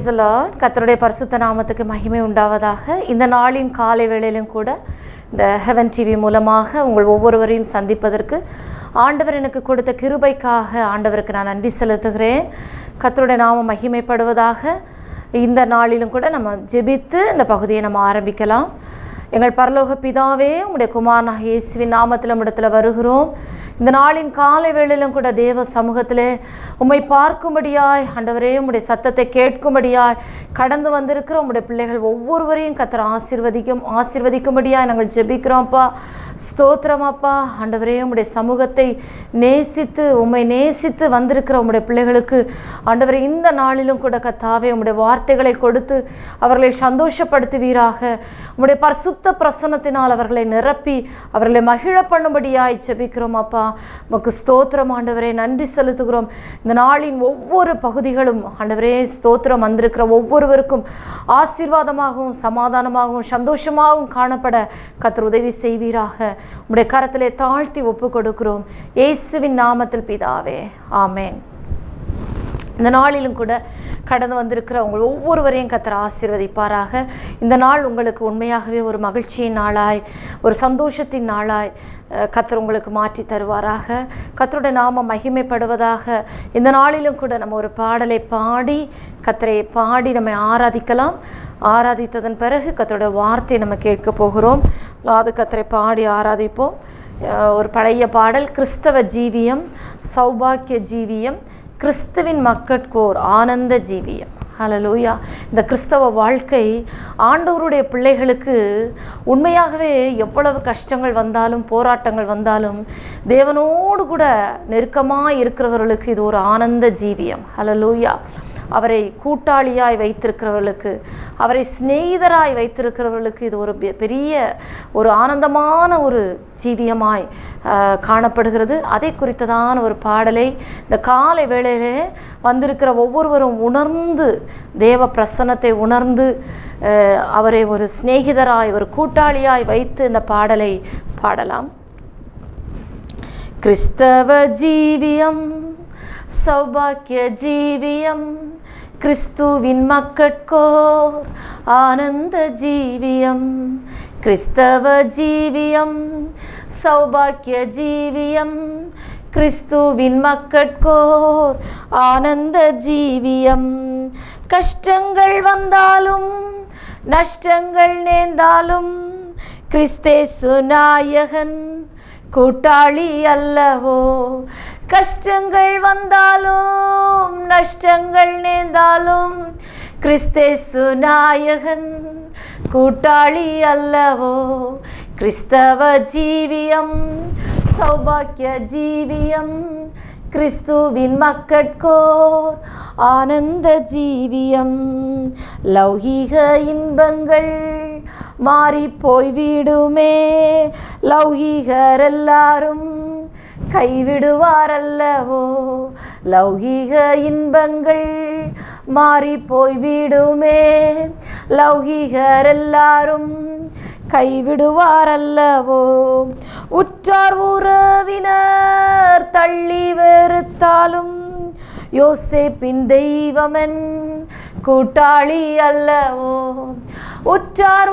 Lord கர்த்தருடைய பரிசுத்த நாமத்துக்கு மகிமை உண்டாவதாக இந்த நாளின் காலை வேளையிலும் கூட இந்த ஹெவன் டிவி மூலமாக உங்கள் ஒவ்வொருவரையும் சந்திப்பதற்கு ஆண்டவர் எனக்கு கொடுத்த கிருபைக்காக ஆண்டவருக்கு நான் நன்றி செலுத்துகிறேன் கர்த்தருடைய நாமம் மகிமைப்படுவதாக இந்த நாளிலும் கூட நம்ம ஜெபித்து இந்த பகுதியை நம்ம ஆரம்பிக்கலாம் எங்கள் பரலோக பிதாவே உம்முடைய குமாரனாக இயேசுவின் நாமத்தில் நம்மிடத்தில் வருகிறோம் இந்த நாளின் காலை வேளையிலும் கூட தேவ சமூகத்திலே உம்மை பார்க்கும்படியாய் ஆண்டவரே உம்முடைய சத்தத்தை கேட்கும்படியாய் கடந்து வந்திருக்கிற உம்முடைய பிள்ளைகள் ஒவ்வொருவரையும் கத்தர் ஆசீர்வதிக்கும் ஆசீர்வதிக்கும்படியாய் நாங்கள் ஜெபிக்கிறோம்ப்பா ஸ்தோத்திரம் அப்பா ஆண்டவரே உம்முடைய சமூகத்தை நேசித்து உம்மை நேசித்து வந்திருக்கிற உம்முடைய பிள்ளைகளுக்கு ஆண்டவரே இந்த நாளிலும் கூட கத்தாவே உம்முடைய வார்த்தைகளை கொடுத்து அவர்களை சந்தோஷப்படுத்துவீராக உம்முடைய பரிசுத்த பிரசன்னத்தினால் அவர்களை நிரப்பி அவர்களை மகிழ பண்ணும்படியாய் ஜெபிக்கிறோம் அப்பா உமக்கு ஸ்தோத்திரம் ஆண்டவரே நன்றி செலுத்துகிறோம் இந்த நாளின் ஒவ்வொரு பகுதிகளும் ஆண்டவரே ஸ்தோத்திரம் வந்திருக்கிற ஒவ்வொருவருக்கும் ஆசீர்வாதமாகவும் சமாதானமாகவும் சந்தோஷமாகவும் காணப்பட கத்தர் உதவி செய்வீராக உம்முடைய கரத்திலே தாழ்த்தி ஒப்பு கொடுக்கிறோம் இயேசுவின் நாமத்தில் பிதாவே ஆமென் இந்த நாளிலும் கூட கடந்து வந்திருக்கிற உங்கள் ஒவ்வொருவரையும் கத்தர் ஆசீர்வதிப்பாராக இந்த நாள் உங்களுக்கு உண்மையாகவே ஒரு மகிழ்ச்சியின் நாளாய் ஒரு சந்தோஷத்தின் நாளாய் அஹ், கத்தர் உங்களுக்கு மாற்றி தருவாராக கத்தருடைய நாம மகிமைப்படுவதாக இந்த நாளிலும் கூட நம்ம ஒரு பாடலை பாடி கத்தரை பாடி நம்ம ஆராதிக்கலாம் ஆராதித்ததன் பிறகு கத்தருடைய வார்த்தையை நம்ம கேட்க போகிறோம் அது கத்தரை பாடி ஆராதிப்போம் அஹ், ஒரு பழைய பாடல் கிறிஸ்தவ ஜீவியம் சௌபாக்கிய ஜீவியம் கிறிஸ்துவின் மக்கட்கோர் ஆனந்த ஜீவியம் ஹalleluya இந்த கிறிஸ்தவ வாழ்க்கை ஆண்டவருடைய பிள்ளைகளுக்கு உண்மையாகவே எவ்வளவு கஷ்டங்கள் வந்தாலும் போராட்டங்கள் வந்தாலும் தேவனோடு கூட நெருக்கமாக இருக்கிறவர்களுக்கு இது ஒரு ஆனந்த ஜீவியம் ஹalleluya அவரை கூட்டாளியாய் வைத்திருக்கிறவர்களுக்கு அவரை சிநேகிதராய் வைத்திருக்கிறவர்களுக்கு இது ஒரு பெ- பெரிய ஒரு ஆனந்தமான ஒரு ஜீவியமாய் ஆஹ், காணப்படுகிறது அதை குறித்ததான ஒரு பாடலை இந்த காலை வேளையிலே வந்திருக்கிற ஒவ்வொருவரும் உணர்ந்து தேவ பிரசன்னத்தை உணர்ந்து ஆஹ், அவரை ஒரு சிநேகிதராய் ஒரு கூட்டாளியாய் வைத்து இந்த பாடலை பாடலாம் கிறிஸ்தவ ஜீவியம் சௌபாக்கிய ஜீவியம் கிறிஸ்துவின் மக்கட்கோர் ஆனந்த ஜீவியம் கிறிஸ்தவ ஜீவியம் சௌபாக்கிய ஜீவியம் கிறிஸ்துவின் மக்கட்கோர் ஆனந்த ஜீவியம் கஷ்டங்கள் வந்தாலும் நஷ்டங்கள் நேர்ந்தாலும் கிறிஸ்தேசு நாயகன் கூட்டாளி அல்லவோ கஷ்டங்கள் வந்தாலும் நஷ்டங்கள் நேர்ந்தாலும் கிறிஸ்தேசு நாயகன் கூட்டாளி அல்லவோ கிறிஸ்தவ ஜீவியம் சௌபாக்கிய ஜீவியம் கிறிஸ்துவின் மக்கட்கோர் ஆனந்த ஜீவியம் லௌகீக இன்பங்கள் மாறி போய்விடுமே லௌகீகர் எல்லாரும் கைவிடுவாரல்லவோ லௌகீக இன்பங்கள் மாறி போய்விடுமே லௌகீகர் எல்லாரும் கைவிடுவாரல்லவோ உற்றார் உறவினர் தள்ளி வெறுத்தாலும் யோசேப்பின் தெய்வமன் கூட்டாளி அல்லவோ உற்றார்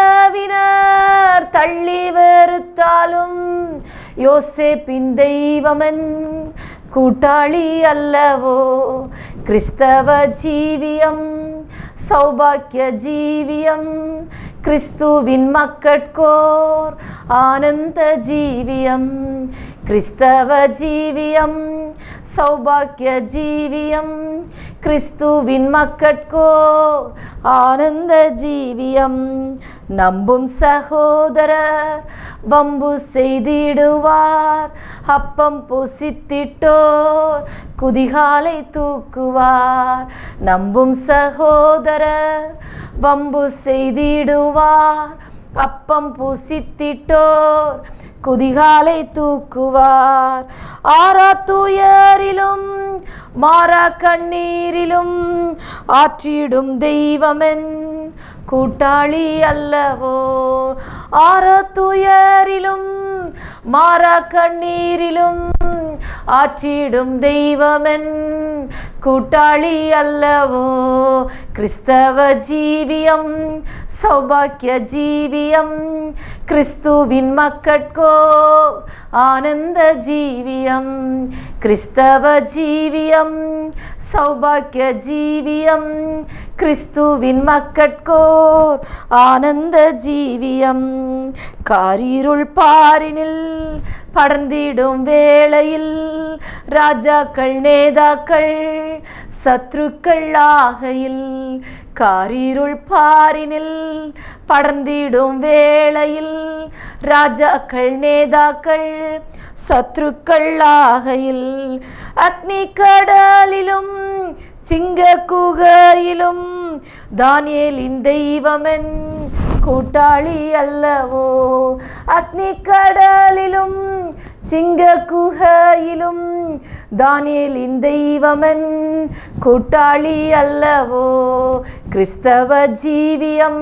உறவினர் தள்ளி வெறுத்தாலும் யோசேப்பின் தெய்வமன் கூட்டாளி அல்லவோ கிறிஸ்தவ ஜீவியம் சௌபாக்கிய ஜீவியம் கிறிஸ்துவின் மக்கட்கோர் ஆனந்த ஜீவியம் கிறிஸ்தவ ஜீவியம் சௌபாக்கிய ஜீவியம் கிறிஸ்துவின் மக்கட்கோர் ஆனந்த ஜீவியம் நம்பும் சகோதரர் வம்பு செய்திடுவார் அப்பம் புசித்திட்டோர் குதிகாலை தூக்குவார் நம்பும் சகோதரர் வம்பு செய்திடுவார் அப்பம் புசித்திட்டோர் குதிகாலை தூக்குவார் ஆறா துயரிலும் மாறா கண்ணீரிலும் ஆற்றிடும் தெய்வமென் கூட்டாளி அல்லவோ ஆற துயரிலும் மாறா கண்ணீரிலும் ஆற்றிடும் தெய்வமென் கூட்டாளி அல்லவோ கிறிஸ்தவ ஜீவியம் சௌபாக்கிய ஜீவியம் கிறிஸ்துவின் மக்கட்கோ ஆனந்த ஜீவியம் கிறிஸ்தவ ஜீவியம் சௌபாக்கிய ஜீவியம் கிறிஸ்துவின் மக்கட்கோர் ஆனந்த ஜீவியம் காரிருள் பாரினில் படர்ந்திடும் வேளையில் ராஜாக்கள் நேதாக்கள் சத்ருக்கள் ஆகையில் காரிருள் பாரினில் படர்ந்திடும் வேளையில் ராஜாக்கள் நேதாக்கள் சத்ருக்கள் ஆகையில் அக்னி கடலிலும் சிங்க குகையிலும் தானியேலின் தெய்வமென் கூட்டாளி அல்லவோ அக்னி கடலிலும் சிங்க குகையிலும் தானியேலின் தெய்வமன் கூட்டாளி அல்லவோ கிறிஸ்தவ ஜீவியம்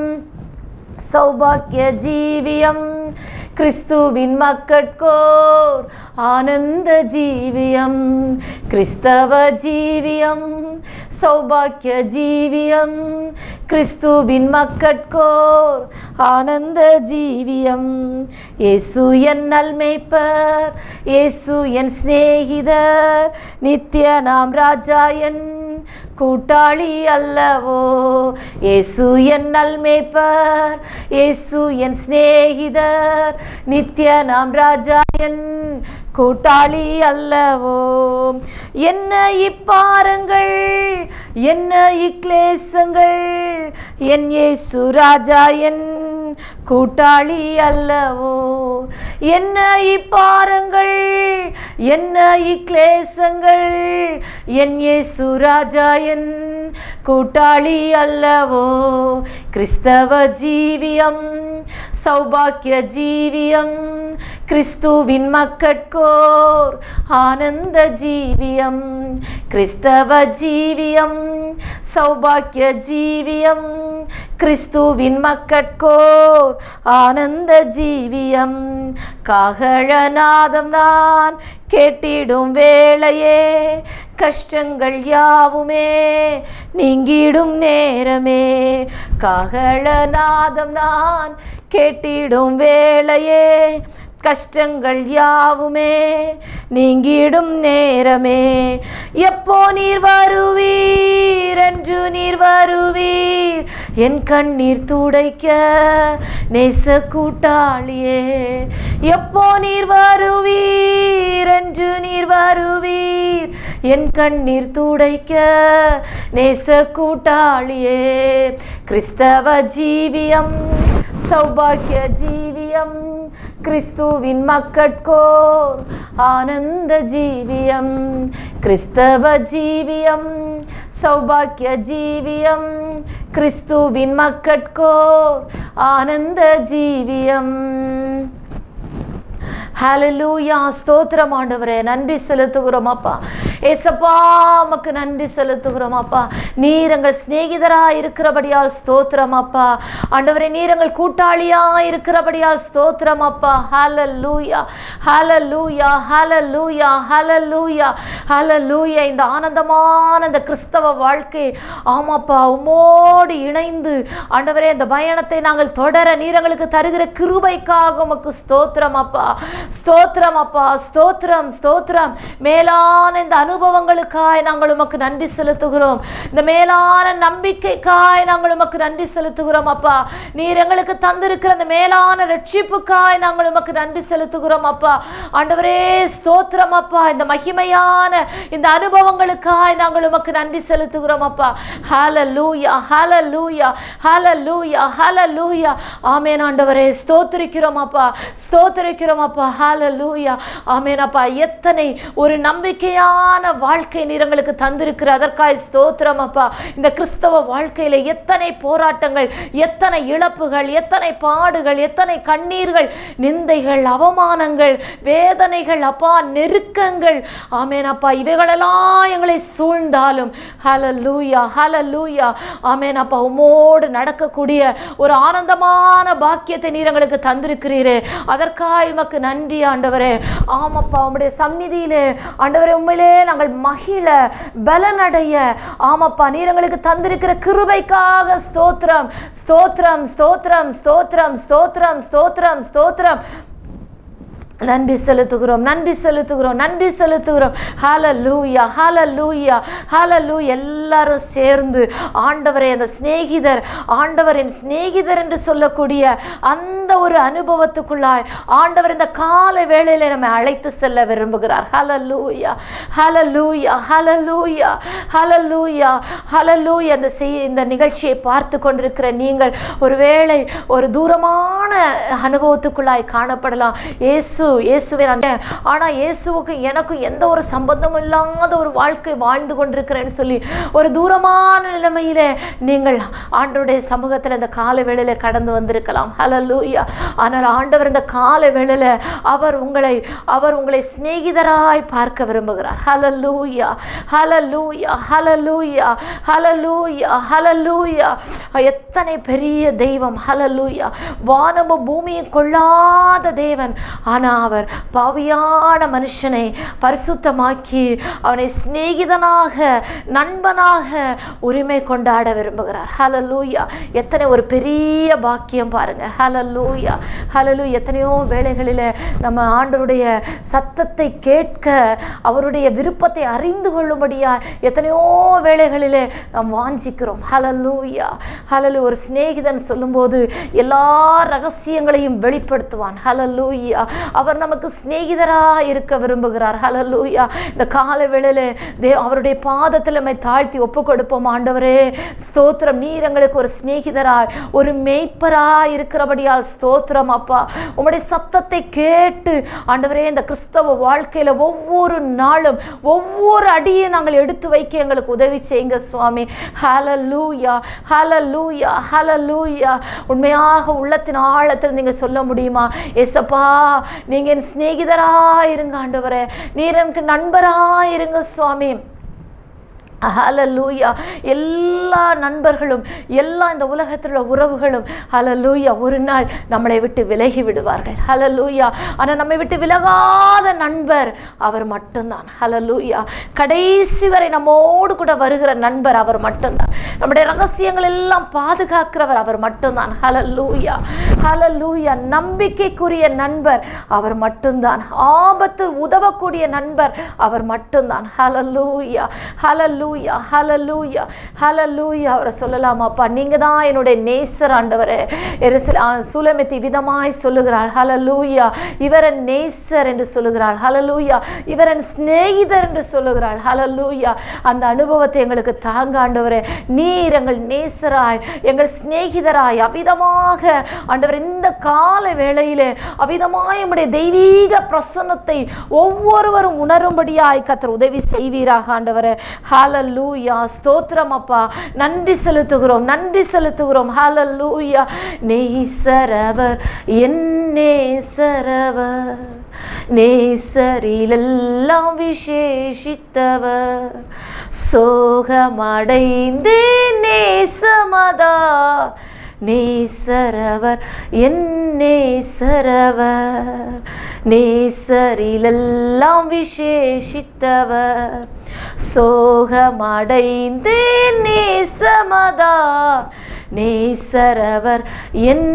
சௌபாக்கிய ஜீவியம் கிறிஸ்துவின் மக்கட்கோர் ஆனந்த ஜீவியம் கிறிஸ்தவ ஜீவியம் சௌபாக்கிய ஜீவியம் கிறிஸ்துவின் மக்கட்கோர் ஆனந்த ஜீவியம் இயேசு என் நல்மேய்ப்பர் இயேசு என் சிநேகிதர் நித்திய நாம் ராஜா என் கூட்டாளி அல்லவோ இயேசு என் நல்மேய்ப்பர் இயேசு என் சிநேகிதர் நித்திய நாம் ராஜா என் கூட்டாளி அல்லவோ என்ன இப்பாரங்கள் என்ன இக்லேசங்கள் என் இயேசு ராஜா என் கூட்டாளி அல்லவோ என்ன இப்பாரங்கள் என்ன இக்லேசங்கள் என் இயேசு ராஜா என் கூட்டாளி அல்லவோ கிறிஸ்தவ ஜீவியம் சௌபாக்கிய ஜீவியம் கிறிஸ்துவின் மக்கட்கோர் ஆனந்த ஜீவியம் கிறிஸ்தவ ஜீவியம் சௌபாக்கிய ஜீவியம் கிறிஸ்துவின் மக்கட்கோர் ஆனந்த ஜீவியம் காகழநாதம் நான் கேட்டிடும் வேளையே கஷ்டங்கள் யாவுமே நீங்கிடும் நேரமே காகழநாதம் நான் கேட்டிடும் வேளையே கஷ்டங்கள் யாவுமே நீங்கிடும் நேரமே எப்போ நீர் வருவீர் என்று நீர் வருவீர் என் கண்ணீர் துடைக்க நேச கூட்டாளியே எப்போ நீர் வருவீர் என்று நீர் வருவீர் என் கண்ணீர் துடைக்க நேச கூட்டாளியே கிறிஸ்தவ ஜீவியம் சௌபாக்கிய ஜீவியம் கிறிஸ்துவின் மக்கட்கோர் ஆனந்த ஜீவியம் கிறிஸ்தவ ஜீவியம் சௌபாக்கிய ஜீவியம் கிறிஸ்துவின் மக்கட்கோர் ஆனந்த ஜீவியம் ஹalleluya ஸ்தோத்திரம் ஆண்டவரே நன்றி செலுத்துகிறோம் அப்பா ஏசப்பா உமக்கு நன்றி செலுத்துகிறோம் அப்பா நீர் எங்கள் சிநேகிதரா இருக்கிறபடியால் ஸ்தோத்திரம் அப்பா ஆண்டவரே நீர் எங்கள் கூட்டாளியா இருக்கிறபடியால் ஸ்தோத்திரம் அப்பா ஹalleluya ஹalleluya ஹalleluya ஹalleluya ஹalleluya இந்த ஆனந்தமான இந்த கிறிஸ்தவ வாழ்க்கை ஆமாப்பா உமோடு இணைந்து ஆண்டவரே இந்த பயணத்தை நாங்கள் தொடர நீர் எங்களுக்கு தருகிற கிருபைக்காக உமக்கு ஸ்தோத்திரம் அப்பா ஸ்தோத்திரம் அப்பா ஸ்தோத்திரம் ஸ்தோத்திரம் மேலான இந்த அனுபவங்களுக்காய் நாங்கள் உமக்கு நன்றி செலுத்துகிறோம் இந்த மேலான நம்பிக்கைக்காய் நாங்கள் உமக்கு நன்றி செலுத்துகிறோம் அப்பா நீர் எங்களுக்கு தந்திருக்கிற அந்த மேலான ரட்சிப்புக்காய் நாங்கள் உமக்கு நன்றி செலுத்துகிறோம் அப்பா ஆண்டவரே ஸ்தோத்திரம் அப்பா இந்த மகிமையான இந்த அனுபவங்களுக்காய் நாங்கள் உமக்கு நன்றி செலுத்துகிறோம் அப்பா ஹalleluya ஹalleluya ஹalleluya ஹalleluya ஆமென் ஆண்டவரே ஸ்தோத்திரிக்கிறோம் அப்பா ஸ்தோத்திரிக்கிறோம் அப்பா ஹalleluya ஆமென் அப்பா எத்தனை ஒரு நம்பிக்கையான வாழ்க்கை நீர் எங்களுக்கு தந்திருக்கிற அதற்காய் ஸ்தோத்திரம் அப்பா இந்த கிறிஸ்தவ வாழ்க்கையில எத்தனை போராட்டங்கள் எத்தனை இழப்புகள் எத்தனை பாடுகள் எத்தனை கண்ணீர்கள் நிந்தைகள் அவமானங்கள் வேதனைகள் அப்பா நெருக்கங்கள் ஆமென் அப்பா இவைகளெல்லாம் எங்களை சூழ்ந்தாலும் ஹalleluya ஹalleluya ஆமென் அப்பா உமோடு நடக்கக்கூடிய ஒரு ஆனந்தமான பாக்கியத்தை நீர் எங்களுக்கு தந்திருக்கிறீரே அதற்காக உமக்கு நன்றி ஆண்டவரே ஆமாப்பா உம்முடைய சந்நிதியிலே ஆண்டவரே உண்மையிலே நாங்கள் மகிழ பலனடைய ஆமாப்பா நீர் எங்களுக்கு தந்திருக்கிற கிருபைக்காக ஸ்தோத்திரம் ஸ்தோத்திரம் ஸ்தோத்திரம் ஸ்தோத்திரம் ஸ்தோத்திரம் ஸ்தோத்திரம் ஸ்தோத்திரம் நன்றி செலுத்துகிறோம் நன்றி செலுத்துகிறோம் நன்றி செலுத்துகிறோம் ஹalleluya ஹalleluya ஹalleluya எல்லாரும் சேர்ந்து ஆண்டவரை அந்த சிநேகிதர் ஆண்டவர் என் சிநேகிதர் என்று சொல்லக்கூடிய அந்த ஒரு அனுபவத்துக்குள்ளாய் ஆண்டவர் இந்த கால வேளையில நம்மை அழைத்து செல்ல விரும்புகிறார் ஹalleluya ஹalleluya ஹalleluya ஹalleluya ஹalleluya அந்த செய் இந்த நிகழ்ச்சியை பார்த்து கொண்டிருக்கிற நீங்கள் ஒருவேளை ஒரு தூரமான அனுபவத்துக்குள்ளாய் காணப்படலாம் இயேசு இயேசுவே நான் ஆனால் இயேசுவுக்கு எனக்கும் எந்த ஒரு சம்பந்தமும் இல்லாத ஒரு வாழ்க்கை வாழ்ந்து கொண்டிருக்கிறேன்னு சொல்லி ஒரு தூரமான நிலைமையிலே நீங்கள் ஆண்டவருடைய சமூகத்தில் இந்த கால வேளையில கடந்து வந்திருக்கலாம் ஹalleluya ஆனால் ஆண்டவர் இந்த கால வேளையில அவர் உங்களை அவர் உங்களை சிநேகிதராய் பார்க்க விரும்புகிறார் ஹalleluya ஹalleluya ஹalleluya ஹalleluya ஹalleluya எத்தனை பெரிய தெய்வம் ஹalleluya வானமும் பூமியை கொள்ளாத தேவன் ஆனால் அவர் பாவியான மனுஷனை பரிசுத்தமாக்கி அவனை சிநேகிதனாக நண்பனாக உரிமை கொண்டாட விரும்புகிறார் ஹalleluya எத்தனை ஒரு பெரிய பாக்கியம் பாருங்க ஹalleluya ஹalleluya எத்தனையோ வேளைகளில் நம்ம ஆண்டவருடைய சத்தத்தை கேட்க அவருடைய விருப்பத்தை அறிந்து கொள்ளும்படியா எத்தனையோ வேளைகளிலே நாம் வாஞ்சிக்கிறோம் ஹalleluya ஹalleluya ஒரு சிநேகிதன் சொல்லும்போது எல்லா ரகசியங்களையும் வெளிப்படுத்துவான் ஹalleluya அவர் நமக்கு சிநேகிதராக இருக்க விரும்புகிறார் ஹalleluya இந்த கால வேளையில தே அவருடைய பாதத்தில் நம்மை தாழ்த்தி ஒப்பு கொடுப்போம் ஆண்டவரே ஸ்தோத்திரம் நீர் எங்களுக்கு ஒரு சிநேகிதராய் ஒரு மேய்ப்பராய் இருக்கிறபடியால் ஸ்தோத்திரம் அப்பா உம்முடைய சத்தத்தை கேட்டு ஆண்டவரே இந்த கிறிஸ்தவ வாழ்க்கையில ஒவ்வொரு நாளும் ஒவ்வொரு அடியை நாங்கள் எடுத்து வைக்க எங்களுக்கு உதவி செய்யுங்க சுவாமி ஹalleluya ஹalleluya ஹalleluya உண்மையாக உள்ளத்தின் ஆழத்தில் நீங்க சொல்ல முடியுமா எசப்பா நீங்க என் சிநேகிதரா இருங்க ஆண்டவரே நீர் எனக்கு நண்பரா இருங்க சுவாமி ஹalleluya எல்லா நண்பர்களும் எல்லா இந்த உலகத்தில் உள்ள உறவுகளும் ஹalleluya ஒரு நாள் நம்மளை விட்டு விலகி விடுவார்கள் ஹalleluya ஆனால் நம்மை விட்டு விலகாத நண்பர் அவர் மட்டும்தான் ஹalleluya கடைசி வரை நம்மோடு கூட வருகிற நண்பர் அவர் மட்டும்தான் நம்முடைய ரகசியங்கள் எல்லாம் பாதுகாக்கிறவர் அவர் மட்டும்தான் ஹalleluya ஹalleluya நம்பிக்கைக்குரிய நண்பர் அவர் மட்டும்தான் ஆபத்தில் உதவக்கூடிய நண்பர் அவர் மட்டும்தான் ஹalleluya ஹalleluya ஹalleluya ஹalleluya அவரை சொல்லலாமாப்பா நீங்க தான் என்னுடைய நேசர் ஆண்டவரே எருசல- ஆ, சுலமித்தி விதமாய் சொல்லுகிறாள் ஹalleluya இவரன் நேசர் என்று சொல்லுகிறாள் ஹalleluya இவரன் சிநேகிதர் என்று சொல்லுகிறாள் ஹalleluya அந்த அனுபவத்தை எங்களுக்கு தாங்க ஆண்டவரே நீர் எங்கள் நேசராய் எங்கள் சிநேகிதராய் அவிதமாக ஆண்டவர் இந்த கால வேளையிலே அவிதமாய் நம்முடைய தெய்வீக பிரசன்னத்தை ஒவ்வொருவரும் உணரும்படியாய் கத்தர் உதவி செய்வீராக ஆண்டவரே ஹalleluya ஸ்தோத்திரம் அப்பா நன்றி செலுத்துகிறோம் நன்றி செலுத்துகிறோம் ஹalleluya நேசரவர் என் நேசரவர் நேசரிலெல்லாம் விசேஷித்தவர் சோகமடைந்தே நேசமதா நேசரவர் என் நேசரவர் நேசரிலெல்லாம் விசேஷித்தவர் சோகமடைந்தே நேசமதா நேசரவர் என்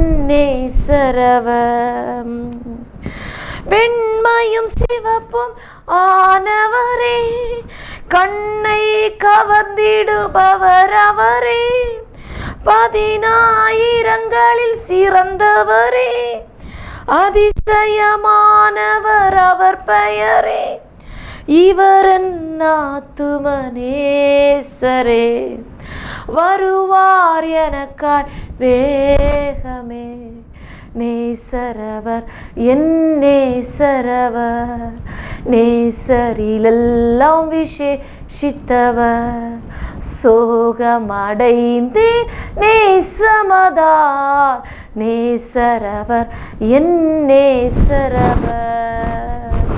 நேசரவர் வெண்மையும் சிவப்பும் ஆனவரே கண்ணை கவர்ந்திடுபவர் அவரே பதினாயிரங்களில் சிறந்தவரே அதிசயமானவர் அவர் பெயரே இவரன் ஆத்துமனேசரே வருவார் எனக்காய் வேகமே நேசரவர் என் நேசரவர் நேசரிலெல்லாம் விசேஷித்தவர் சோகமடைந்தே நேசமதார் நேசரவர் என் நேசரவர்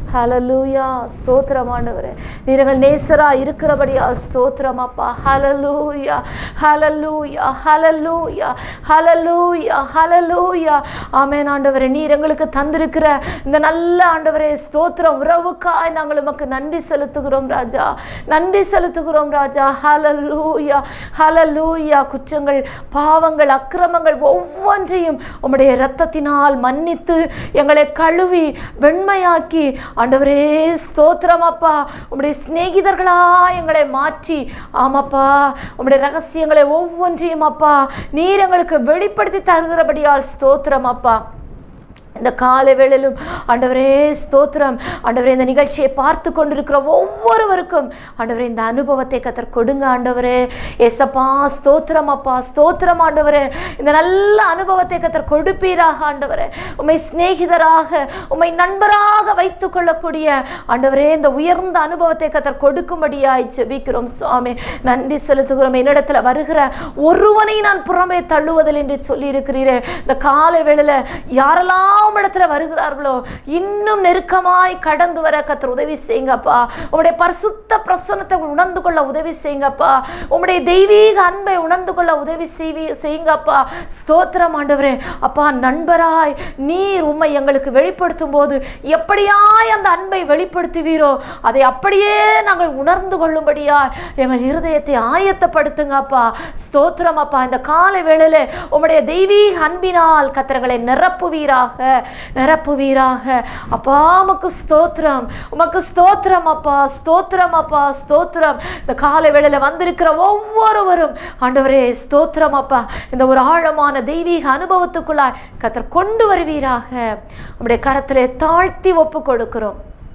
ஹலலூயா ஸ்தோத்திரம் ஆண்டவரே நீர்கள் நேசரா இருக்கிறபடியா ஸ்தோத்திரம் அப்பா hallelujah hallelujah hallelujah hallelujah hallelujah amen ஆண்டவரே நீர் எங்களுக்கு தந்திருக்கிற இந்த நல்ல ஆண்டவரே ஸ்தோத்திரம் உறவுக்காய் நாங்கள் உமக்கு நன்றி செலுத்துகிறோம் ராஜா நன்றி செலுத்துகிறோம் ராஜா ஹலலூயா ஹலலூயா குற்றங்கள் பாவங்கள் அக்கிரமங்கள் ஒவ்வொன்றையும் உம்முடைய இரத்தத்தினால் மன்னித்து எங்களை கழுவி வெண்மையாக்கி ஆண்டவரே ஸ்தோத்திரம் அப்பா உம்முடைய சிநேகிதர்களா எங்களை மாற்றி ஆமாப்பா உம்முடைய ரகசியங்களை ஒவ்வொன்றையும் அப்பா நீர் எங்களுக்கு வெளிப்படுத்தி தருகிறபடியால் ஸ்தோத்திரம் அப்பா இந்த காலை வேளையிலும் ஆண்டவரே ஸ்தோத்திரம் ஆண்டவரே இந்த நிகழ்ச்சியை பார்த்து கொண்டிருக்கிற ஒவ்வொருவருக்கும் ஆண்டவரே இந்த அனுபவத்தை கத்தர் கொடுங்க ஆண்டவரே ஏசப்பா ஸ்தோத்திரம் அப்பா ஸ்தோத்திரம் ஆண்டவரே இந்த நல்ல அனுபவத்தை கத்தர் கொடுப்பீராக ஆண்டவரே உம்மை சிநேகிதராக உம்மை நண்பராக வைத்துக் கொள்ளக்கூடிய ஆண்டவரே இந்த உயர்ந்த அனுபவத்தை கத்தர் கொடுக்கும்படியாய் ஜெபிக்கிறோம் சுவாமி நன்றி செலுத்துகிறோம் என்னிடத்துல வருகிற ஒருவனை நான் புறமே தள்ளுவதில் என்று சொல்லி இருக்கிறீரே இந்த காலை வேளையில யாரெல்லாம் இடத்துல வருகிறார்களோ இன்னும் நெருக்கமாய் கடந்து வர கத்தர் உதவி செய்யுங்கப்பா உங்களுடைய பரிசுத்த பிரசன்னத்தை உணர்ந்து கொள்ள உதவி செய்யுங்கப்பா உங்களுடைய தெய்வீக அன்பை உணர்ந்து கொள்ள உதவி செய்வி செய்யுங்கப்பா ஸ்தோத்திரம் ஆண்டவரே அப்பா நண்பராய் நீர் உம்மை எங்களுக்கு வெளிப்படுத்தும் போது எப்படியாய் அந்த அன்பை வெளிப்படுத்துவீரோ அதை அப்படியே நாங்கள் உணர்ந்து கொள்ளும்படியாய் எங்கள் இருதயத்தை ஆயத்தப்படுத்துங்கப்பா ஸ்தோத்திரம் அப்பா இந்த காலை வேளையில உம்முடைய தெய்வீக அன்பினால் கத்திரங்களை நிரப்புவீராக நிரப்புவீராக அப்பா உமக்கு ஸ்தோத்திரம் உமக்கு ஸ்தோத்திரம் அப்பா ஸ்தோத்திரம் அப்பா ஸ்தோத்திரம் இந்த காலை வேளையில வந்திருக்கிற ஒவ்வொருவரும் ஆண்டவரே ஸ்தோத்திரம் அப்பா இந்த ஒரு ஆழமான தெய்வீக அனுபவத்துக்குள்ளாய் கத்தர் கொண்டு வருவீராக உம்முடைய கரத்திலே தாழ்த்தி ஒப்பு கொடுக்கிறோம்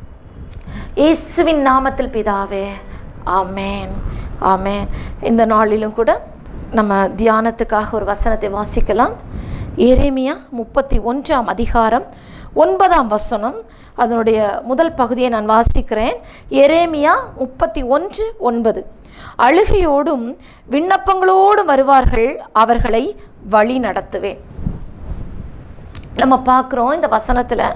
இயேசுவின் நாமத்தில் பிதாவே ஆமேன் ஆமேன் இந்த நாளிலும் கூட நம்ம தியானத்துக்காக ஒரு வசனத்தை வாசிக்கலாம் எரேமியா முப்பத்தி ஒன்றாம் அதிகாரம் ஒன்பதாம் வசனம் அதனுடைய முதல் பகுதியை நான் வாசிக்கிறேன் எரேமியா முப்பத்தி ஒன்று ஒன்பது அழுகையோடும் விண்ணப்பங்களோடும் வருவார்கள் அவர்களை வழி நடத்துவேன் நம்ம பார்க்குறோம் இந்த வசனத்தில்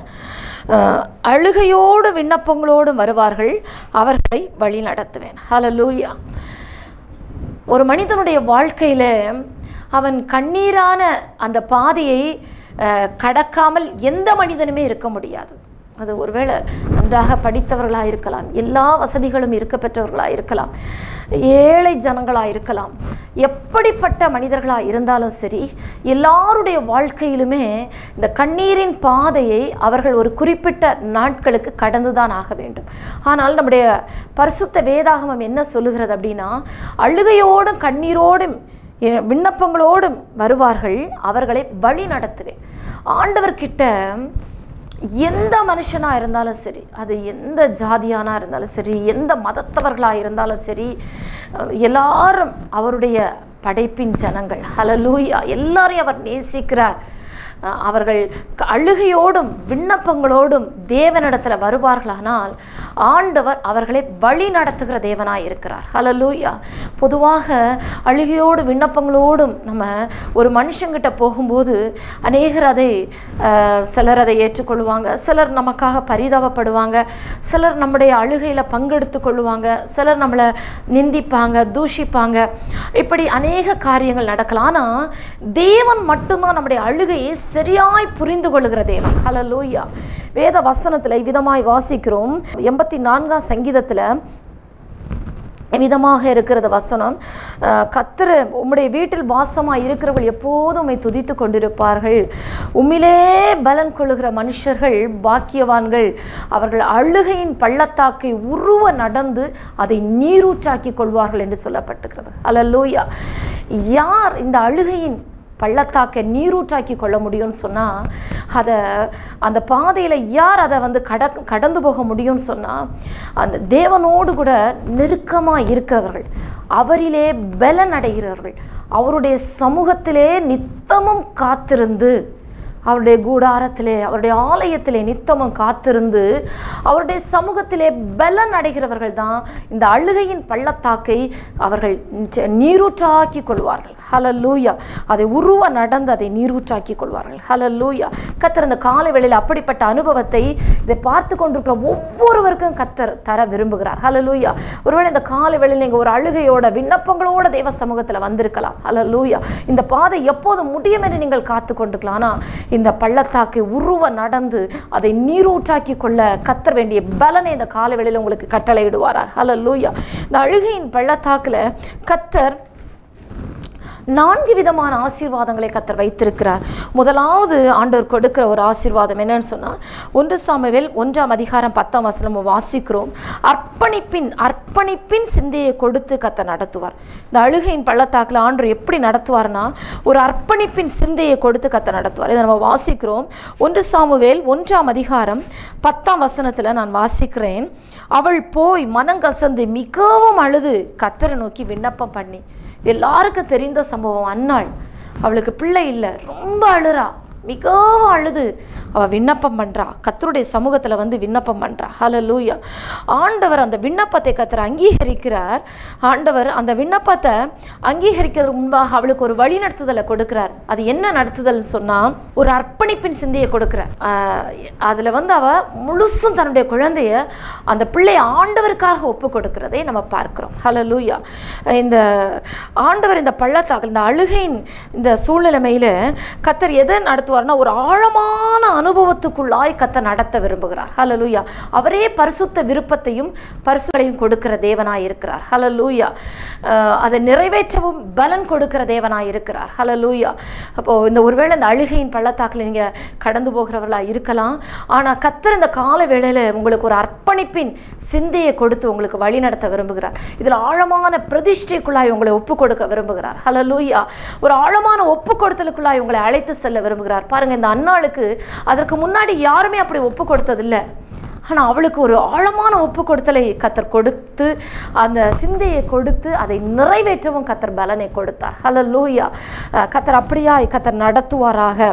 அழுகையோடு விண்ணப்பங்களோடும் வருவார்கள் அவர்களை வழி நடத்துவேன் ஹலலூயா ஒரு மனிதனுடைய வாழ்க்கையில் அவன் கண்ணீரான அந்த பாதையை அஹ், கடக்காமல் எந்த மனிதனுமே இருக்க முடியாது அது ஒருவேளை நன்றாக படித்தவர்களாக இருக்கலாம் எல்லா வசதிகளும் இருக்க பெற்றவர்களாக இருக்கலாம் ஏழை ஜனங்களாக இருக்கலாம் எப்படிப்பட்ட மனிதர்களாக இருந்தாலும் சரி எல்லாருடைய வாழ்க்கையிலுமே இந்த கண்ணீரின் பாதையை அவர்கள் ஒரு குறிப்பிட்ட நாட்களுக்கு கடந்துதான் ஆக வேண்டும் ஆனால் நம்முடைய பரிசுத்த வேதாகமம் என்ன சொல்லுகிறது அப்படின்னா அழுகையோடும் கண்ணீரோடும் எ- விண்ணப்பங்களோடும் வருவார்கள் அவர்களை வழி நடத்துவேன் ஆண்டவர்கிட்ட எந்த மனுஷனா இருந்தாலும் சரி அது எந்த ஜாதியானா இருந்தாலும் சரி எந்த மதத்தவர்களா இருந்தாலும் சரி அஹ் எல்லாரும் அவருடைய படைப்பின் ஜனங்கள் ஹலலூயா எல்லாரையும் அவர் நேசிக்கிறார் அஹ் அவர்கள் க- அழுகையோடும் விண்ணப்பங்களோடும் தேவனிடத்தில் வருவார்களானால் ஆண்டவர் அவர்களை வழி நடத்துகிற தேவனாய் இருக்கிறார் ஹலலூயா பொதுவாக அழுகையோடு விண்ணப்பங்களோடும் நம்ம ஒரு மனுஷங்கிட்ட போகும்போது அநேகர் அதை அஹ், சிலர் அதை ஏற்றுக்கொள்வாங்க சிலர் நமக்காக பரிதாபப்படுவாங்க சிலர் நம்முடைய அழுகையில் பங்கெடுத்து கொள்ளுவாங்க சிலர் நம்மளை நிந்திப்பாங்க தூஷிப்பாங்க இப்படி அநேக காரியங்கள் நடக்கலாம் ஆனால் தேவன் மட்டும்தான் நம்முடைய அழுகையை சரியாய் புரிந்து கொள்ளுகிற தேவன் ஹalleluya வேத வசனத்தில் இவ்விதமாய் வாசிக்கிறோம் எண்பத்தி நான்காம் சங்கீதத்தில் விதமாக இருக்கிறது வசனம் அஹ், கர்த்தர் உம்முடைய வீட்டில் வாசமாக இருக்கிறவர்கள் எப்போதும் உம்மை துதித்து கொண்டிருப்பார்கள் உம்மிலே பலன் கொள்ளுகிற மனுஷர்கள் பாக்கியவான்கள் அவர்கள் அழுகையின் பள்ளத்தாக்கை உருவ நடந்து அதை நீரூற்றாக்கி கொள்வார்கள் என்று சொல்லப்பட்டிருக்கிறது அல்லூயா யார் இந்த அழுகையின் பள்ளத்தாக்கை நீரூற்றாக்கி கொள்ள முடியும்னு சொன்னால் அதை அந்த பாதையில் யார் அதை வந்து கட கடந்து போக முடியும்னு சொன்னால் அந்த தேவனோடு கூட நெருக்கமாக இருக்கிறவர்கள் அவரிலே பலன் அடைகிறவர்கள் அவருடைய சமூகத்திலே நித்தமும் காத்திருந்து அவருடைய கூடாரத்திலே அவருடைய ஆலயத்திலே நித்தமும் காத்திருந்து அவருடைய சமூகத்திலே பலன் அடைகிறவர்கள் தான் இந்த அழுகையின் பள்ளத்தாக்கை அவர்கள் நிச்ச- நீரூற்றாக்கி கொள்வார்கள் ஹலலூயா அதை உருவ நடந்து அதை நீரூற்றாக்கி கொள்வார்கள் ஹலலூயா கத்தர் இந்த காலை வேளையில் அப்படிப்பட்ட அனுபவத்தை இதை பார்த்து கொண்டிருக்கிற ஒவ்வொருவருக்கும் கத்தர் தர விரும்புகிறார் ஹலலூயா ஒருவேளை இந்த காலை வேளையில் நீங்கள் ஒரு அழுகையோட விண்ணப்பங்களோட தேவ சமூகத்தில் வந்திருக்கலாம் ஹலலூயா இந்த பாதை எப்போது முடியும் என்று நீங்கள் காத்து கொண்டிருக்கலாம் ஆனால் இந்த பள்ளத்தாக்கை உருவ நடந்து அதை நீரூற்றாக்கி கொள்ள கத்தர் வேண்டிய பலனை இந்த காலை வேளையில் உங்களுக்கு கட்டளையிடுவாரா ஹலலூயா இந்த அழுகையின் பள்ளத்தாக்கில் கத்தர் நான்கு விதமான ஆசீர்வாதங்களை கத்தர் வைத்திருக்கிறார் முதலாவது ஆண்டவர் கொடுக்கிற ஒரு ஆசீர்வாதம் என்னன்னு சொன்னா ஒன்று சாமுவேல் ஒன்றாம் அதிகாரம் பத்தாம் வசனம் நம்ம வாசிக்கிறோம் அர்ப்பணிப்பின் அர்ப்பணிப்பின் சிந்தையை கொடுத்து கத்தர் நடத்துவார் இந்த அழுகையின் பள்ளத்தாக்கில் ஆண்டவர் எப்படி நடத்துவார்னா ஒரு அர்ப்பணிப்பின் சிந்தையை கொடுத்து கத்தர் நடத்துவார் இதை நம்ம வாசிக்கிறோம் ஒன்று சாமுவேல் ஒன்றாம் அதிகாரம் பத்தாம் வசனத்தில் நான் வாசிக்கிறேன் அவள் போய் மனங்கசந்து மிகவும் அழுது கத்தரை நோக்கி விண்ணப்பம் பண்ணி எல்லாருக்கும் தெரிந்த சம்பவம் அன்னாள் அவளுக்கு பிள்ளை இல்லை ரொம்ப அழுறா மிகவும் அழுது அவ விண்ணப்பம் பண்றா கத்தருடைய சமூகத்துல வந்து விண்ணப்பம் பண்றா ஹalleluya ஆண்டவர் அந்த விண்ணப்பத்தை கத்தர் அங்கீகரிக்கிறார் ஆண்டவர் அந்த விண்ணப்பத்தை அங்கீகரிக்கிறதுக்கு முன்பாக அவளுக்கு ஒரு வழி நடத்துதலை கொடுக்கிறார் அது என்ன நடத்துதல்னு சொன்னா ஒரு அர்ப்பணிப்பின் சிந்தையை கொடுக்கிறார் ஆஹ் அதுல வந்து அவ முழுசும் தன்னுடைய குழந்தைய அந்த பிள்ளையை ஆண்டவருக்காக ஒப்பு கொடுக்கிறதை நம்ம பார்க்கிறோம் ஹalleluya இந்த ஆண்டவர் இந்த பள்ளத்தாக்கு இந்த அழுகையின் இந்த சூழ்நிலைமையில கத்தர் எதை நடத்துவார்னா ஒரு ஆழமான அனுபவத்துக்குள்ளாய் கத்தர் நடத்த விரும்புகிறார் ஹalleluya அவரே பரிசுத்த விருப்பத்தையும் பரிசுகளையும் கொடுக்கிற தேவனாய் இருக்கிறார் ஹalleluya அஹ் அதை நிறைவேற்றவும் பலன் கொடுக்கிற தேவனாய் இருக்கிறார் ஹalleluya அப்போ இந்த ஒருவேளை இந்த அழுகையின் பள்ளத்தாக்கில் நீங்க கடந்து போகிறவர்களா இருக்கலாம் ஆனா கத்தர் இந்த கால வேளையில உங்களுக்கு ஒரு அர்ப்பணிப்பின் சிந்தையை கொடுத்து உங்களுக்கு வழி நடத்த விரும்புகிறார் இதுல ஆழமான பிரதிஷ்டைக்குள்ளாய் உங்களை ஒப்பு கொடுக்க விரும்புகிறார் ஹalleluya ஒரு ஆழமான ஒப்பு கொடுத்தலுக்குள்ளாய் உங்களை அழைத்து செல்ல விரும்புகிறார் பாருங்க இந்த அன்னாளுக்கு அதற்கு முன்னாடி யாருமே அப்படி ஒப்பு கொடுத்ததில்லை ஆனால் அவளுக்கு ஒரு ஆழமான ஒப்பு கொடுத்தலை கத்தர் கொடுத்து அந்த சிந்தையை கொடுத்து அதை நிறைவேற்றவும் கத்தர் பலனை கொடுத்தார் ஹalleluya அஹ் கத்தர் அப்படியாய் கத்தர் நடத்துவாராக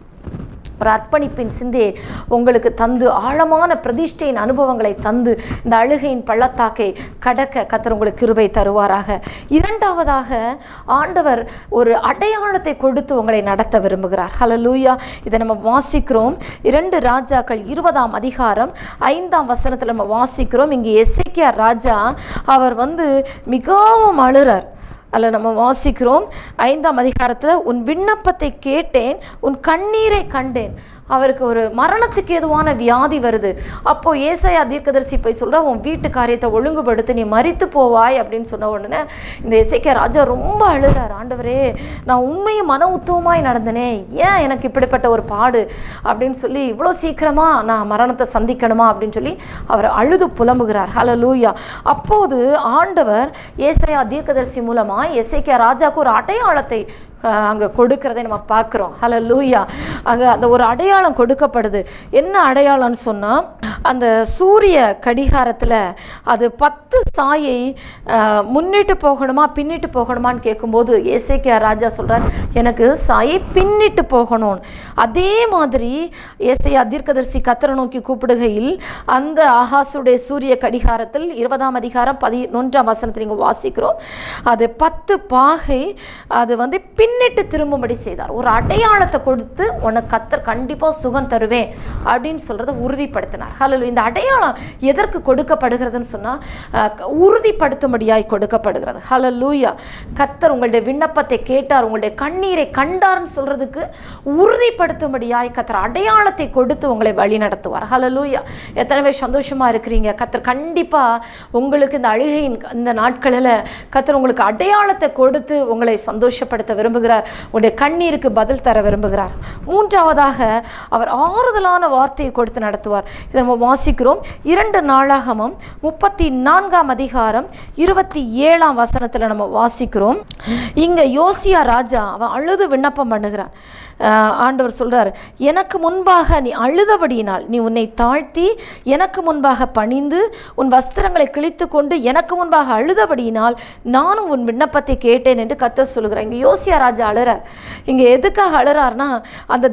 ஒரு அர்ப்பணிப்பின் சிந்தையை உங்களுக்கு தந்து ஆழமான பிரதிஷ்டையின் அனுபவங்களை தந்து இந்த அழுகையின் பள்ளத்தாக்கை கடக்க கத்தர் உங்களுக்கு கிருபை தருவாராக இரண்டாவதாக ஆண்டவர் ஒரு அடையாளத்தை கொடுத்து உங்களை நடத்த விரும்புகிறார் ஹalleluya இதை நம்ம வாசிக்கிறோம் இரண்டு ராஜாக்கள் இருபதாம் அதிகாரம் ஐந்தாம் வசனத்தில் நம்ம வாசிக்கிறோம் இங்கே எசேக்கியா ராஜா அவர் வந்து மிகவும் அழுறார் அதில் நம்ம வாசிக்கிறோம் ஐந்தாம் அதிகாரத்தில் உன் விண்ணப்பத்தை கேட்டேன் உன் கண்ணீரை கண்டேன் அவருக்கு ஒரு மரணத்துக்கு ஏதுவான வியாதி வருது அப்போ ஏசாயா தீர்க்கதரிசி போய் சொல்ற உன் வீட்டு காரியத்தை ஒழுங்குபடுத்தி நீ மறித்து போவாய் அப்படின்னு சொன்ன உடனே இந்த இசைக்க ராஜா ரொம்ப அழுதார் ஆண்டவரே நான் உண்மையும் மன உத்தவமாய் நடந்தனே ஏன் எனக்கு இப்படிப்பட்ட ஒரு பாடு அப்படின்னு சொல்லி இவ்வளோ சீக்கிரமா நான் மரணத்தை சந்திக்கணுமா அப்படின்னு சொல்லி அவர் அழுது புலம்புகிறார் ஹalleluya அப்போது ஆண்டவர் ஏசாயா தீர்க்கதரிசி மூலமா எசேக்கியா ராஜாவுக்கு ஒரு அடையாளத்தை அஹ், அங்க கொடுக்கறதை நம்ம பார்க்குறோம் ஹalleluya அங்க அந்த ஒரு அடையாளம் கொடுக்கப்படுது என்ன அடையாளம்னு சொன்னா அந்த சூரிய கடிகாரத்துல அது பத்து சாயை அஹ், முன்னிட்டு போகணுமா பின்னிட்டு போகணுமான்னு கேட்கும்போது ஏசேக்கியா ராஜா சொல்றார் எனக்கு சாயை பின்னிட்டு போகணும் அதே மாதிரி ஏசையா தீர்க்கதரிசி கத்தரை நோக்கி கூப்பிடுகையில் அந்த ஆகாசுடைய சூரிய கடிகாரத்தில் இருபதாம் அதிகாரம் பதினொன்றாம் வசனத்தில் இங்கே வாசிக்கிறோம் அது பத்து பாகை அது வந்து பின்னிட்டு திரும்பும்படி செய்தார் ஒரு அடையாளத்தை கொடுத்து உனக்கு கத்தர் கண்டிப்பாக சுகம் தருவேன் அப்படின்னு சொல்றதை உறுதிப்படுத்தினார் ஹலோ இந்த அடையாளம் எதற்கு கொடுக்கப்படுகிறதுன்னு சொன்னால் உறுதிப்படுத்தும்படியாய் கொடுக்கப்படுகிறது ஹலலூயா கத்தர் உங்களுடைய விண்ணப்பத்தை கேட்டார் உங்களுடைய கண்ணீரை கண்டார்னு சொல்றதுக்கு உறுதிப்படுத்தும்படியாய் கத்தர் அடையாளத்தை கொடுத்து உங்களை வழி நடத்துவார் ஹலலூயா எத்தனை பேர் சந்தோஷமா இருக்கிறீங்க கத்தர் கண்டிப்பா உங்களுக்கு இந்த அழுகையின் இந்த நாட்களில் கத்தர் உங்களுக்கு அடையாளத்தை கொடுத்து உங்களை சந்தோஷப்படுத்த விரும்புகிறார் உங்களுடைய கண்ணீருக்கு பதில் தர விரும்புகிறார் மூன்றாவதாக அவர் ஆறுதலான வார்த்தையை கொடுத்து நடத்துவார் இதை நம்ம வாசிக்கிறோம் இரண்டு நாளாகமும் முப்பத்தி நான்காம் அதிகாரம் இருபத்தி ஏழாம் வசனத்தில் நம்ம வாசிக்கிறோம் இங்க யோசியா ராஜா அவன் அழுது விண்ணப்பம் பண்ணுகிறான் ஆஹ் ஆண்டவர் சொல்றார் எனக்கு முன்பாக நீ அழுதபடியினால் நீ உன்னை தாழ்த்தி எனக்கு முன்பாக பணிந்து உன் வஸ்திரங்களை கிழித்து கொண்டு எனக்கு முன்பாக அழுதபடியினால் நானும் உன் விண்ணப்பத்தை கேட்டேன் என்று கத்தர் சொல்கிறார் இங்க யோசியா ராஜா அழுறார் இங்க எதுக்காக அழுறார்னா அந்த தேசத்துல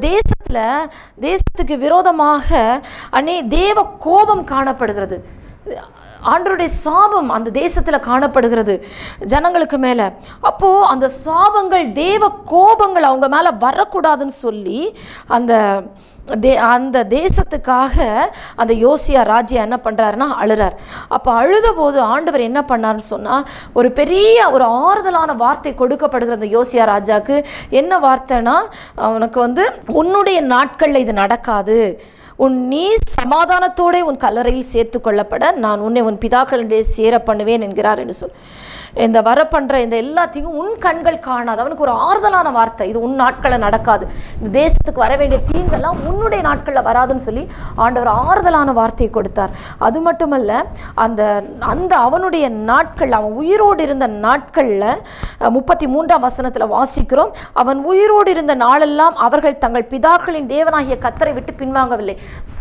தேசத்தில் தேசத்துக்கு விரோதமாக அநே தேவ கோபம் காணப்படுகிறது ஆண்டருடைய சாபம் அந்த தேசத்தில் காணப்படுகிறது ஜனங்களுக்கு மேலே அப்போது அந்த சாபங்கள் தேவ கோபங்கள் அவங்க மேலே வரக்கூடாதுன்னு சொல்லி அந்த தே அந்த தேசத்துக்காக அந்த யோசியா ராஜ்யா என்ன பண்ணுறாருன்னா அழுறார் அப்போ அழுத போது ஆண்டவர் என்ன பண்ணார்னு சொன்னால் ஒரு பெரிய ஒரு ஆறுதலான வார்த்தை கொடுக்கப்படுகிற அந்த யோசியா ராஜாக்கு என்ன வார்த்தைனா அவனுக்கு வந்து உன்னுடைய நாட்களில் இது நடக்காது உன் நீ சமாதானத்தோடே உன் கல்லறையில் சேர்த்து கொள்ளப்பட நான் உன்னை உன் பிதாக்களிடையே சேர பண்ணுவேன் என்கிறார் என்று சொல் இந்த வர பண்ணுற இந்த எல்லாத்தையும் உன் கண்கள் காணாது அவனுக்கு ஒரு ஆறுதலான வார்த்தை இது உன் நாட்களில் நடக்காது இந்த தேசத்துக்கு வர வேண்டிய தீங்கெல்லாம் உன்னுடைய நாட்களில் வராதுன்னு சொல்லி ஆண்டவர் ஆறுதலான வார்த்தையை கொடுத்தார் அது மட்டுமல்ல அந்த அந்த அவனுடைய நாட்கள் அவன் உயிரோடு இருந்த நாட்களில் முப்பத்தி மூன்றாம் வசனத்தில் வாசிக்கிறோம் அவன் உயிரோடு இருந்த நாளெல்லாம் அவர்கள் தங்கள் பிதாக்களின் தேவனாகிய கத்தரை விட்டு பின்வாங்கவில்லை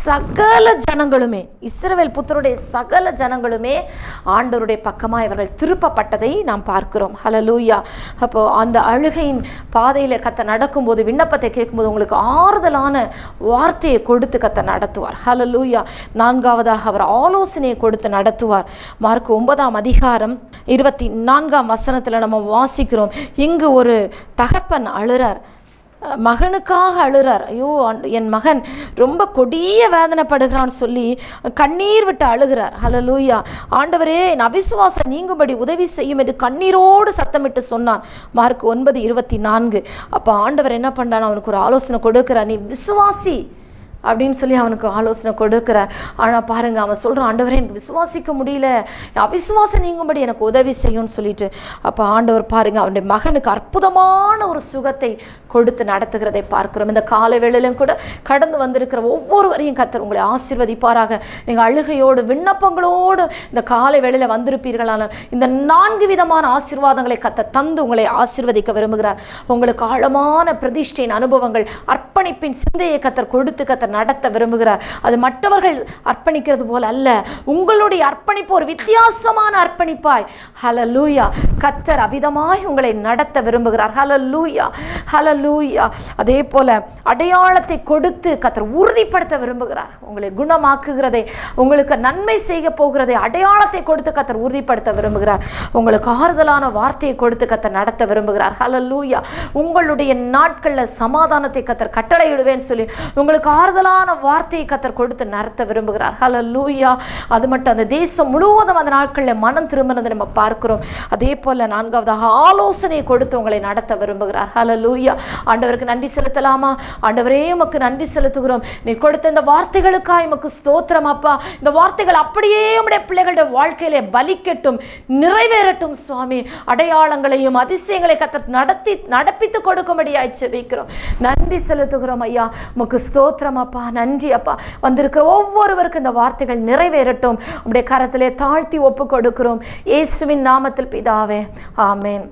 சகல ஜனங்களுமே இஸ்ரவேல் புத்தருடைய சகல ஜனங்களுமே ஆண்டவருடைய பக்கமாக இவர்கள் திருப்பப்பட்டதை நாம் பார்க்கிறோம் ஹலலூயா அப்போ அந்த அழுகையின் பாதையில் கத்த நடக்கும்போது விண்ணப்பத்தை கேட்கும்போது உங்களுக்கு ஆறுதலான வார்த்தையை கொடுத்து கத்த நடத்துவார் ஹலலூயா நான்காவதாக அவர் ஆலோசனையை கொடுத்து நடத்துவார் மார்க் ஒன்பதாம் அதிகாரம் இருபத்தி நான்காம் வசனத்தில் நம்ம வாசிக்கிறோம் இங்கு ஒரு தகப்பன் அழுறார் அஹ் மகனுக்காக அழுறார் ஐயோ ஆண்டு- என் மகன் ரொம்ப கொடிய வேதனைப்படுகிறான்னு சொல்லி கண்ணீர் விட்டு அழுகிறார் ஹalleluya ஆண்டவரே என் அவிசுவாசம் நீங்கும்படி உதவி செய்யும் என்று கண்ணீரோடு சத்தமிட்டு சொன்னான் மார்க் ஒன்பது இருபத்தி நான்கு அப்போ ஆண்டவர் என்ன பண்ணுறான் அவனுக்கு ஒரு ஆலோசனை கொடுக்கிறார் நீ விசுவாசி அப்படின்னு சொல்லி அவனுக்கு ஆலோசனை கொடுக்கிறார் ஆனால் பாருங்க அவன் சொல்கிறான் ஆண்டவரே எனக்கு விசுவாசிக்க முடியல என் அவிசுவாசம் நீங்கும்படி எனக்கு உதவி செய்யும்னு சொல்லிட்டு அப்போ ஆண்டவர் பாருங்க அவனுடைய மகனுக்கு அற்புதமான ஒரு சுகத்தை கொடுத்து நடத்துகிறதை பார்க்கிறோம் இந்த கால வேளையிலும் கூட கடந்து வந்திருக்கிற ஒவ்வொருவரையும் கத்தர் உங்களை ஆசீர்வதிப்பாராக நீங்கள் அழுகையோடு விண்ணப்பங்களோடு இந்த காலை வேளையில் வந்திருப்பீர்களானால் இந்த நான்கு விதமான ஆசீர்வாதங்களை கத்த தந்து உங்களை ஆசீர்வதிக்க விரும்புகிறார் உங்களுக்கு ஆழமான பிரதிஷ்டையின் அனுபவங்கள் அர்ப்பணிப்பின் சிந்தையை கத்தர் கொடுத்து கத்தர் நடத்த விரும்புகிறார் அது மற்றவர்கள் அர்ப்பணிக்கிறது போல அல்ல உங்களுடைய அர்ப்பணிப்பு ஒரு வித்தியாசமான அர்ப்பணிப்பாய் ஹலலூயா கத்தர் அவிதமாய் உங்களை நடத்த விரும்புகிறார் ஹலலூயா ஹலலூயா அதே போல அடையாளத்தை கொடுத்து கத்தர் உறுதிப்படுத்த விரும்புகிறார் உங்களை குணமாக்குகிறதை உங்களுக்கு நன்மை செய்ய போகிறதை அடையாளத்தை கொடுத்து கத்தர் உறுதிப்படுத்த விரும்புகிறார் உங்களுக்கு ஆறுதலான வார்த்தையை கொடுத்து கத்தர் நடத்த விரும்புகிறார் ஹலலூயா உங்களுடைய நாட்களில் சமாதானத்தை கத்தர் கட்டளையிடுவேன்னு சொல்லி உங்களுக்கு ஆறுதலான வார்த்தையை கத்தர் கொடுத்து நடத்த விரும்புகிறார் ஹலலூயா அது மட்டும் அந்த தேசம் முழுவதும் அந்த நாட்களில் மனம் திரும்பினதை நம்ம பார்க்கிறோம் அதே போல நான்காவதாக ஆலோசனை கொடுத்து உங்களை நடத்த விரும்புகிறார் ஹலலூயா ஆண்டவருக்கு நன்றி செலுத்தலாமா ஆண்டவரே உமக்கு நன்றி செலுத்துகிறோம் நீ கொடுத்த இந்த வார்த்தைகளுக்காக உமக்கு ஸ்தோத்திரம் அப்பா இந்த வார்த்தைகள் அப்படியே உம்முடைய பிள்ளைகளுடைய வாழ்க்கையிலே பலிக்கட்டும் நிறைவேறட்டும் சுவாமி அடையாளங்களையும் அதிசயங்களை கத்த நடத்தி நடப்பித்து கொடுக்கும்படியாய் செபிக்கிறோம் நன்றி செலுத்துகிறோம் ஐயா உமக்கு ஸ்தோத்திரம் அப்பா நன்றி அப்பா வந்திருக்கிற ஒவ்வொருவருக்கும் இந்த வார்த்தைகள் நிறைவேறட்டும் உம்முடைய கரத்திலே தாழ்த்தி ஒப்பு கொடுக்கிறோம் இயேசுவின் நாமத்தில் பிதாவே ஆமென்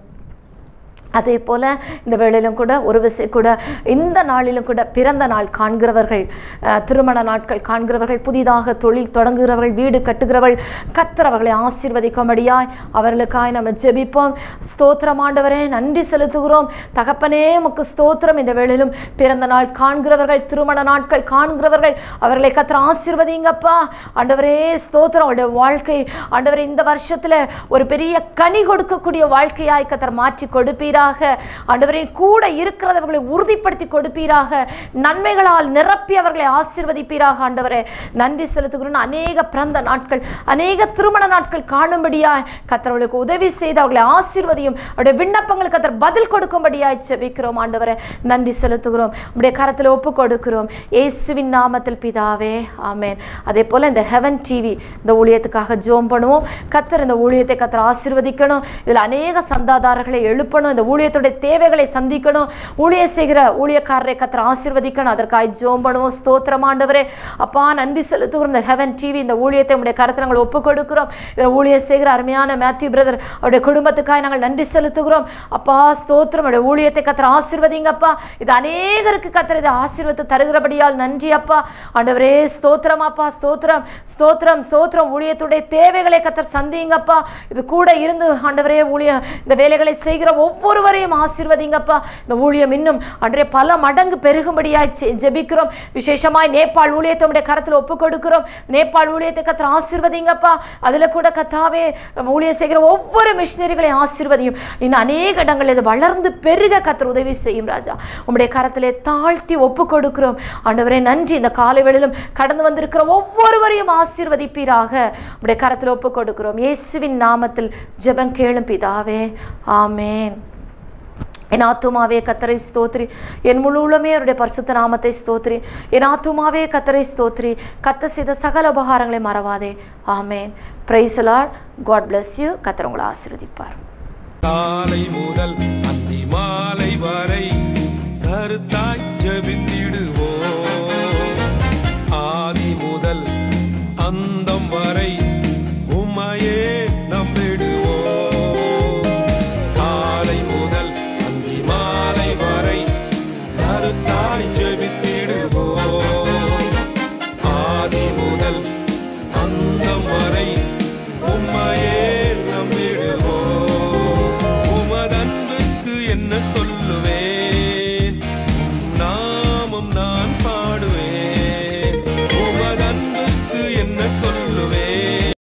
அதே போல் இந்த வேளையிலும் கூட ஒரு விசை கூட இந்த நாளிலும் கூட பிறந்த நாள் காண்கிறவர்கள் அஹ், திருமண நாட்கள் காண்கிறவர்கள் புதிதாக தொழில் தொடங்குகிறவர்கள் வீடு கட்டுகிறவர்கள் கத்துறவர்களை ஆசீர்வதிக்கும்படியாய் அவர்களுக்காய் நம்ம ஜெபிப்போம் ஸ்தோத்திரம் ஆண்டவரே நன்றி செலுத்துகிறோம் தகப்பனே உமக்கு ஸ்தோத்திரம் இந்த வேளையிலும் பிறந்த நாள் காண்கிறவர்கள் திருமண நாட்கள் காண்கிறவர்கள் அவர்களை கத்திர ஆசீர்வதிங்கப்பா ஆண்டவரே ஸ்தோத்திரம் அவருடைய வாழ்க்கை ஆண்டவரே இந்த வருஷத்துல ஒரு பெரிய கனி கொடுக்கக்கூடிய வாழ்க்கையாய் கத்தர் மாற்றி கொடுப்பீராக ஆண்டவரே கூட இருக்கிறவர்களை உறுதிப்படுத்தி கொடுப்பீராக நன்மைகளால் நிரப்பி அவர்களை ஆசீர்வதிப்பீராக ஆண்டவரே நன்றி செலுத்துகிறோம் அநேக பிறந்த நாட்கள் அநேக திருமண நாட்கள் காணும்படியாய் கத்தர்களுக்கு உதவி செய்து அவர்களை ஆசீர்வதியும் அவருடைய விண்ணப்பங்களுக்கு கத்தர் பதில் கொடுக்கும்படியாய் செபிக்கிறோம் ஆண்டவரே நன்றி செலுத்துகிறோம் உடைய கரத்தில் ஒப்பு கொடுக்கிறோம் இயேசுவின் நாமத்தில் பிதாவே ஆமென் அதே போல இந்த ஹெவன் டிவி இந்த ஊழியத்துக்காக ஜோம் பண்ணுவோம் கத்தர் இந்த ஊழியத்தை கத்தர் ஆசீர்வதிக்கணும் இதில் அநேக சந்தாதாரர்களை எழுப்பணும் இந்த ஊழியத்துடைய தேவைகளை சந்திக்கணும் ஊழியம் செய்கிற ஊழியக்காரரை கத்தர் ஆசீர்வதிக்கணும் அதற்காக ஜோம் பண்ணுவோம் ஸ்தோத்திரம் ஆண்டவரே அப்பா நன்றி செலுத்துகிறோம் இந்த ஹெவன் டிவி இந்த ஊழியத்தை உடைய கருத்தை நாங்கள் ஒப்பு கொடுக்கிறோம் இதில் ஊழியம் செய்கிற அருமையான மேத்யூ பிரதர் அவருடைய குடும்பத்துக்காக நாங்கள் நன்றி செலுத்துகிறோம் அப்பா ஸ்தோத்திரம் அவருடைய ஊழியத்தை கத்தர் ஆசீர்வதிங்கப்பா இது அநேகருக்கு கத்தர் இதை ஆசீர்வத்து தருகிறபடியால் நன்றி அப்பா ஆண்டவரே ஸ்தோத்திரம் அப்பா ஸ்தோத்திரம் ஸ்தோத்திரம் ஸ்தோத்திரம் ஊழியத்துடைய தேவைகளை கத்தர் சந்திங்கப்பா இது கூட இருந்து ஆண்டவரே ஊழியம் இந்த வேலைகளை செய்கிற ஒவ்வொரு ஒவ்வொருவரையும் ஆசீர்வதிங்கப்பா இந்த ஊழியம் இன்னும் அன்றே பல மடங்கு பெருகும்படியாய் செ- ஜெபிக்கிறோம் விசேஷமாய் நேபாள் ஊழியத்தை உடைய கரத்தில் ஒப்பு கொடுக்கிறோம் நேபாள் ஊழியத்தை கத்திர ஆசீர்வதிங்கப்பா அதில் கூட கத்தாவே ஊழியம் செய்கிற ஒவ்வொரு மிஷினரிகளையும் ஆசீர்வதியும் இன்னும் அநேக இடங்கள் இது வளர்ந்து பெருக கத்திர உதவி செய்யும் ராஜா உம்முடைய கரத்திலே தாழ்த்தி ஒப்பு கொடுக்கிறோம் ஆண்டவரே நன்றி இந்த காலை வேளையிலும் கடந்து வந்திருக்கிற ஒவ்வொருவரையும் ஆசீர்வதிப்பீராக உம்முடைய கரத்தில் ஒப்பு கொடுக்கிறோம் இயேசுவின் நாமத்தில் ஜெபம் கேளும் பிதாவே ஆமென் என் ஆத்துமாவே கத்தரை ஸ்தோத்ரி என் முழு உள்ளமே அவருடைய பரிசுத்த நாமத்தை ஸ்தோத்ரி என் ஆத்துமாவே கத்தரை ஸ்தோத்ரி கத்த செய்த சகல உபகாரங்களை மறவாதே amen praise Lord God bless you கத்தர் உங்களை ஆசீர்வதிப்பார் காலை முதல்